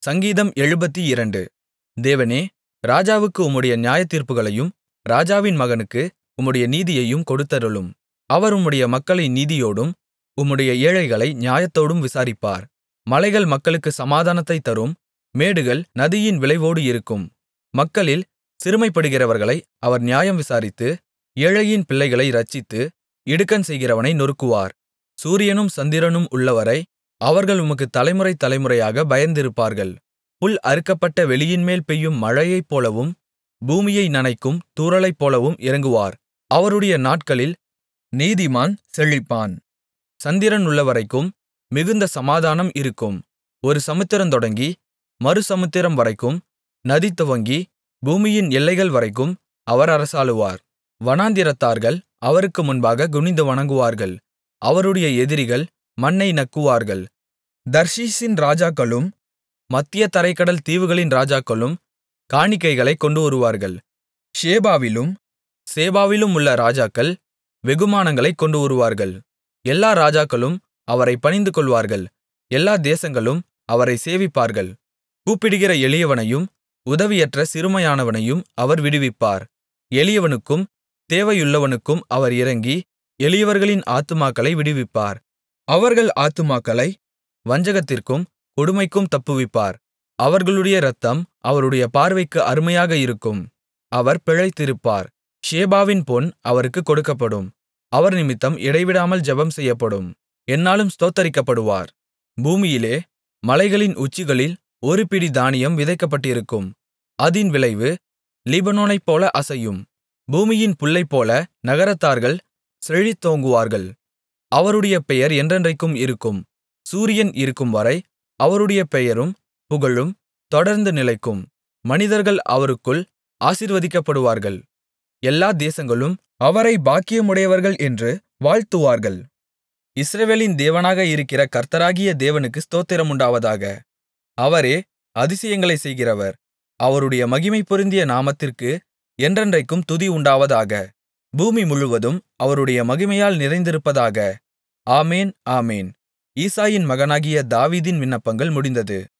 சங்கீதம் எழுபத்திரண்டு தேவனே ராஜாவுக்கு உம்முடைய நியாயத்தீர்ப்புகளையும் ராஜாவின் மகனுக்கு உம்முடைய நீதியையும் கொடுத்தருளும் அவர் உம்முடைய மக்களை நீதியோடும் உம்முடைய ஏழைகளை நியாயத்தோடும் விசாரிப்பார் மலைகள் மக்களுக்குச் சமாதானத்தைத் தரும் மேடுகள் நதியின் விளைவோடு இருக்கும் மக்களில் சிறுமைப்படுகிறவர்களை அவர் நியாயம் விசாரித்து ஏழையின் பிள்ளைகளை இரட்சித்து இடுக்கண் செய்கிறவனை நொறுக்குவார் சூரியனும் சந்திரனும் உள்ளவரை அவர்கள் உமக்குத் தலைமுறை தலைமுறையாகப் பயந்திருப்பார்கள் புல் அறுக்கப்பட்ட வெளியின்மேல் பெய்யும் மழையைப்போலவும் பூமியை நனைக்கும் தூறலைப்போலவும் இறங்குவார் அவருடைய நாட்களில் நீதிமான் செழிப்பான் சந்திரன் உள்ளவரைக்கும் மிகுந்த சமாதானம் இருக்கும் ஒரு சமுத்திரம் தொடங்கி மறு சமுத்திரம் வரைக்கும் நதி துவங்கி பூமியின் எல்லைகள் வரைக்கும் அவர் அரசாளுவார் வனாந்திரத்தார்கள் அவருக்கு முன்பாக குனிந்து வணங்குவார்கள் அவருடைய எதிரிகள் மண்ணை நக்குவார்கள் தர்ஷீசின் ராஜாக்களும் மத்திய தரைக்கடல் தீவுகளின் ராஜாக்களும் காணிக்கைகளைக் கொண்டுவருவார்கள் ஷேபாவிலும் சேபாவிலும் உள்ள ராஜாக்கள் வெகுமானங்களைக் கொண்டுவருவார்கள் எல்லா ராஜாக்களும் அவரைப் பணிந்துகொள்வார்கள் எல்லா தேசங்களும் அவரை சேவிப்பார்கள் கூப்பிடுகிற எளியவனையும் உதவியற்ற சிறுமையானவனையும் அவர் விடுவிப்பார் எளியவனுக்கும் தேவையுள்ளவனுக்கும் அவர் இரங்கி எளியவர்களின் ஆத்துமாக்களை விடுவிப்பார் அவர்கள் ஆத்துமாக்களை வஞ்சகத்திற்கும் கொடுமைக்கும் தப்புவிப்பார் அவர்களுடைய இரத்தம் அவருடைய பார்வைக்கு அருமையாக இருக்கும் அவர் பிழைத்திருப்பார் ஷேபாவின் பொன் அவருக்குக் கொடுக்கப்படும் அவர் நிமித்தம் இடைவிடாமல் ஜெபம் செய்யப்படும் எந்நாளும் ஸ்தோத்தரிக்கப்படுவார் பூமியிலே மலைகளின் உச்சிகளில் ஒரு பிடி தானியம் விதைக்கப்பட்டிருக்கும் அதின் விளைவு லீபனோனைப்போல அசையும் பூமியின் புல்லைப்போல நகரத்தார்கள் செழித்தோங்குவார்கள் அவருடைய பெயர் என்றென்றைக்கும் இருக்கும் சூரியன் இருக்கும்வரை அவருடைய பெயரும் புகழும் தொடர்ந்து நிலைக்கும் மனிதர்கள் அவருக்குள் ஆசீர்வதிக்கப்படுவார்கள் எல்லா தேசங்களும் அவரை பாக்கியமுடையவர்கள் என்று வாழ்த்துவார்கள் இஸ்ரவேலின் தேவனாக இருக்கிற கர்த்தராகிய தேவனுக்கு ஸ்தோத்திரம் உண்டாவதாக அவரே அதிசயங்களைச் செய்கிறவர் அவருடைய மகிமை பொருந்திய நாமத்திற்கு என்றென்றைக்கும் துதி உண்டாவதாக பூமி முழுவதும் அவருடைய மகிமையால் நிறைந்திருப்பதாக ஆமென் ஆமென் ஈசாயின் மகனாகிய தாவீதின் விண்ணப்பங்கள் முடிந்தது